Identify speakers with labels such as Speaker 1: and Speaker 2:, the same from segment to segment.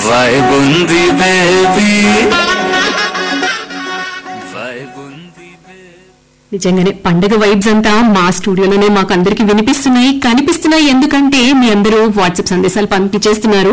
Speaker 1: Vibe ఉంది baby vibe ఉంది
Speaker 2: నిజంగానే పండగ వైబ్స్ అంతా మా స్టూడియోలోనే మాకు అందరికి వినిపిస్తున్నాయి కనిపిస్తున్నాయి ఎందుకంటే మీ అందరూ వాట్సాప్ సందేశాలు పంపించేస్తున్నారు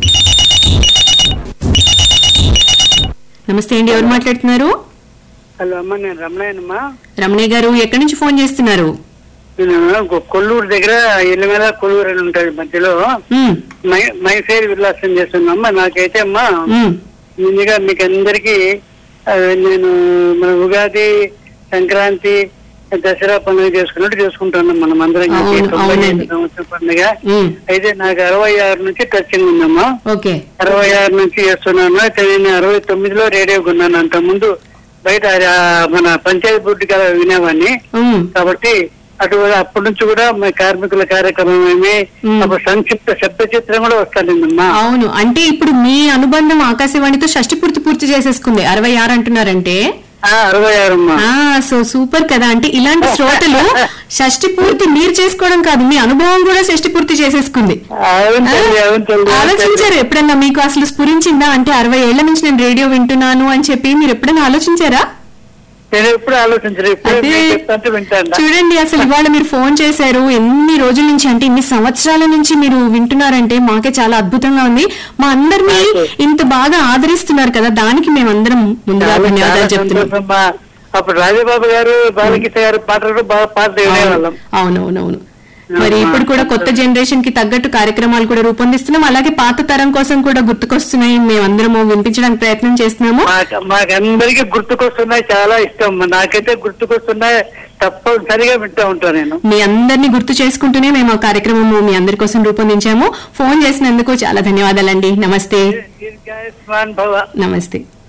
Speaker 2: నమస్తే అండి ఎవరు మాట్లాడుతున్నారు
Speaker 3: హలో అమ్మ నేను రమణయ్యనమ్మా
Speaker 2: రమణయ్య గారు ఎక్కడి నుంచి ఫోన్ చేస్తున్నారు
Speaker 3: నేను కొ- కొల్లూరు దగ్గర ఎల్లిమేల కొల్లూరు అని ఉంటుంది మధ్యలో
Speaker 2: ఉమ్,
Speaker 3: మై మైఫేర్ విలాసం చేస్తున్నామ్మా నాకైతే అమ్మా
Speaker 2: ఉమ్,
Speaker 3: ముందుగా మీకు అందరికి నేను మన ఉగాది సంక్రాంతి దసరా పండుగ చేసుకున్నట్టు చేసుకుంటున్నాం మనం అందరం కలిసి.
Speaker 2: అవును,
Speaker 3: తొంభై ఐదు
Speaker 2: అవునండి.
Speaker 3: సంవత్సరం పండుగ
Speaker 2: ఉమ్,
Speaker 3: అయితే నాకు అరవై ఆరు నుంచి టచింగ్ ఉందమ్మా
Speaker 2: ఓకే
Speaker 3: అరవై ఆరు నుంచి చేస్తున్నాను అయితే నేను అరవై తొమ్మిదిలో రేడియో కొన్నాను అంత ముందు బయట ఆ, మన పంచాయతీ బోర్డు కదా వినేవాడిని
Speaker 2: ఉమ్,
Speaker 3: కాబట్టి అటు అప్పటి నుంచి కూడా మా కార్మికుల కార్యక్రమం ఏమి
Speaker 2: మ్మ్.
Speaker 3: అప్పుడు సంక్షిప్త శబ్ద చిత్రం కూడా వస్తానందమ్మా
Speaker 2: అవును అంటే ఇప్పుడు మీ అనుబంధం ఆకాశవాణితో షష్టి పూర్తి పూర్తి చేసేసుకుంది అరవై ఆరు అంటున్నారంటే
Speaker 3: ఆ, అరవై ఆరమ్మా
Speaker 2: ఆ సో సూపర్ కదా అంటే ఇలాంటి శ్రోతలు షష్టి పూర్తి మీరు చేసుకోవడం కాదు మీ అనుభవం కూడా షష్టి పూర్తి చేసేసుకుంది
Speaker 3: అవును తల్లి, అవును తల్లి, అవును తల్లి.
Speaker 2: ఆలోచించారు ఎప్పుడన్నా మీకు అసలు స్ఫురించిందా అంటే అరవై ఏళ్ల నుంచి నేను రేడియో వింటున్నాను అని చెప్పి మీరు ఎప్పుడైనా ఆలోచించారా
Speaker 3: నేను ఎప్పుడు ఆలోచించలేదు ఇప్పుడు
Speaker 2: అదే
Speaker 3: మీరు చెప్తాంటే వింటాను
Speaker 2: చూడండి అసలు ఇవాళ మీరు ఫోన్ చేశారు ఎన్ని రోజుల నుంచి అంటే ఇన్ని సంవత్సరాల నుంచి మీరు వింటున్నారంటే మాకే చాలా అద్భుతంగా ఉంది మా అందరినీ ఇంత బాగా ఆదరిస్తున్నారు కదా దానికి మేమందరం ముందుగా
Speaker 3: చాలా
Speaker 2: ధన్యవాదాలు చెప్తున్నాం
Speaker 3: సంతోషమ్మా. అప్పుడు రాజబాబు గారు బాలకృష్ణ గారు పాటలు కూడా బాగా పాటలు వినేవాళ్ళం
Speaker 2: అవునవునవును మరి ఇప్పుడు కూడా కొత్త జనరేషన్ కి తగ్గట్టు కార్యక్రమాలు కూడా రూపొందిస్తున్నాం అలాగే పాత తరం కోసం కూడా గుర్తుకొస్తున్నాయి మేమందరము వినిపించడానికి ప్రయత్నం చేస్తున్నాము
Speaker 3: మాకు మాకందరికి గుర్తుకొస్తున్నాయి చాలా ఇష్టం నాకైతే గుర్తుకొస్తున్నాయి తప్పనిసరిగా వింటూ ఉంటాను నేను
Speaker 2: మీ అందరినీ గుర్తు చేసుకుంటూనే మేము ఆ కార్యక్రమం మీ అందరి కోసం రూపొందించాము ఫోన్ చేసినందుకు చాలా ధన్యవాదాలండి నమస్తే
Speaker 3: దీర్ఘాయుష్మాన్ భవ
Speaker 2: నమస్తే